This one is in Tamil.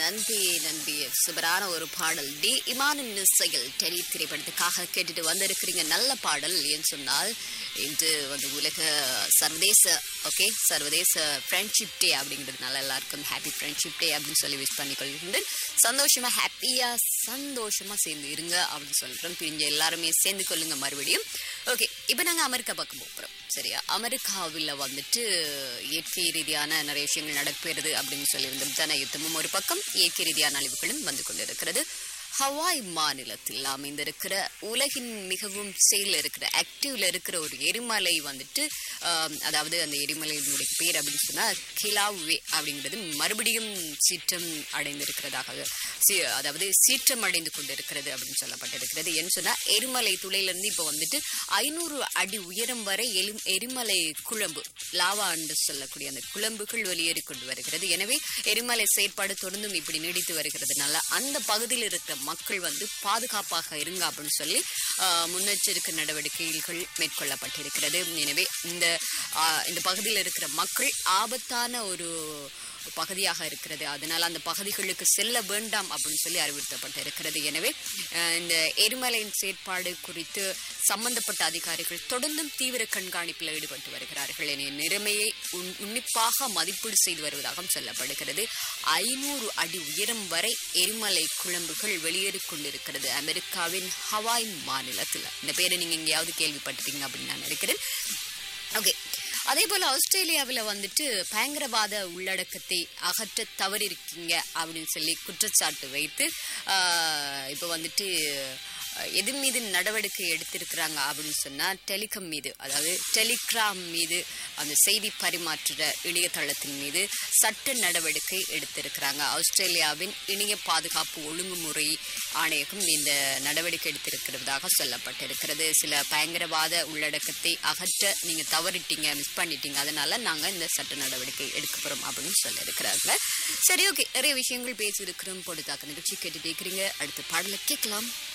நன்றி நன்றி சூப்பரான ஒரு பாடல் டி இமானின் இசையில் டெலி திரைப்படத்துக்காக கேட்டுட்டு வந்திருக்கிறீங்க நல்ல பாடல் ஏன்னு சொன்னால் இன்று வந்து உலக சர்வதேச ஓகே சர்வதேச ஃப்ரெண்ட்ஷிப் டே அப்படிங்கிறதுனால எல்லாருக்கும் ஹாப்பி ஃப்ரெண்ட்ஷிப் டே அப்படின்னு சொல்லி விஷ் பண்ணி கொள்கின்றேன் சந்தோஷமா ஹாப்பியா சந்தோஷமா சேர்ந்து இருங்க அப்படின்னு சொல்றேன் பிரிஞ்ச எல்லாருமே சேர்ந்து கொள்ளுங்க மறுபடியும் ஓகே இப்போ நாங்கள் அமெரிக்கா பக்கம் போகிறோம் சரியா அமெரிக்காவில் வந்துட்டு இயற்கை ரீதியான நிறைய விஷயங்கள் நடக்கிறது அப்படின்னு சொல்லியிருந்தோம் ஜன யுத்தமும் ஒரு பக்கம் இயற்கை ரீதியான அழிவுகளும் வந்து கொண்டிருக்கிறது ஹவாய் மாநிலத்தில் அமைந்திருக்கிற உலகின் மிகவும் செயல் இருக்கிற ஆக்டிவ்ல இருக்கிற ஒரு எரிமலை வந்துட்டு ஆம், அதாவது அந்த எரிமலையினுடைய பேர் அப்படின்னு சொன்னா கிலாவே அப்படிங்கிறது மறுபடியும் சீற்றம் அடைந்திருக்கிறதாக சி- அதாவது சீற்றம் அடைந்து கொண்டிருக்கிறது அப்படின்னு சொல்லப்பட்டிருக்கிறது ஏன்னு சொன்னா எரிமலை துளையிலிருந்து இப்போ வந்துட்டு ஐநூறு அடி உயரம் வரை எலும் எரிமலை குழம்பு லாவா என்று சொல்லக்கூடிய அந்த குழம்புகள் வெளியேறி கொண்டு வருகிறது எனவே எரிமலை செயற்பாடு தொடர்ந்தும் இப்படி நீடித்து வருகிறதுனால அந்த பகுதியில் இருக்கிற மக்கள் வந்து பாதுகாப்பாக இருங்க அப்படின்னு சொல்லி ஆஹ், முன்னெச்சரிக்கை நடவடிக்கைகள் மேற்கொள்ளப்பட்டிருக்கிறது எனவே இந்த ஆஹ், இந்த பகுதியில் இருக்கிற மக்கள் ஆபத்தான ஒரு பகுதியாக இருக்கிறது அதனால அந்த பகுதிகளுக்கு செல்ல வேண்டாம் அப்படின்னு சொல்லி அறிவுறுத்தப்பட்டிருக்கிறது எனவே அஹ், இந்த எரிமலையின் செயற்பாடு குறித்து சம்பந்தப்பட்ட அதிகாரிகள் தொடர்ந்தும் தீவிர கண்காணிப்பில் ஈடுபட்டு வருகிறார்கள் என நிலைமையை உன்- உன்னிப்பாக மதிப்பீடு செய்து வருவதாகவும் சொல்லப்படுகிறது ஐநூறு அடி உயரம் வரை எரிமலை குழம்புகள் வெளியேறிக் கொண்டிருக்கிறது அமெரிக்காவின் ஹவாய் மாநிலத்தில் இந்த பேரை நீங்க எங்கேயாவது கேள்விப்பட்டிருக்கீங்க அப்படின்னு நான் நினைக்கிறேன் ஓகே அதே போல ஆஸ்திரேலியாவில் வந்துட்டு பயங்கரவாத உள்ளடக்கத்தை அகற்ற தவறிருக்கீங்க அப்படின்னு சொல்லி குற்றச்சாட்டு வைத்து ஆஹ், இப்போ வந்துட்டு அஹ், எது மீது நடவடிக்கை எடுத்திருக்கிறாங்க அப்படின்னு சொன்னா டெலிகாம் மீது அதாவது டெலிகிராம் மீது அந்த செய்தி பரிமாற்ற இணையதளத்தின் மீது சட்ட நடவடிக்கை எடுத்திருக்கிறாங்க ஆஸ்திரேலியாவின் இணைய பாதுகாப்பு ஒழுங்குமுறை ஆணையகம் இந்த நடவடிக்கை எடுத்திருக்கிறதாக சொல்லப்பட்டிருக்கிறது சில பயங்கரவாத உள்ளடக்கத்தை அகற்ற நீங்க தவறிட்டீங்க மிஸ் பண்ணிட்டீங்க அதனால நாங்க இந்த சட்ட நடவடிக்கை எடுக்க போறோம் அப்படின்னு சொல்லியிருக்கிறாங்க சரி ஓகே நிறைய விஷயங்கள் பேசியிருக்கிறோம் பொழுதாக்க நிகழ்ச்சி கேட்டுட்டு இருக்கிறீங்க அடுத்த பாடலை கேட்கலாம்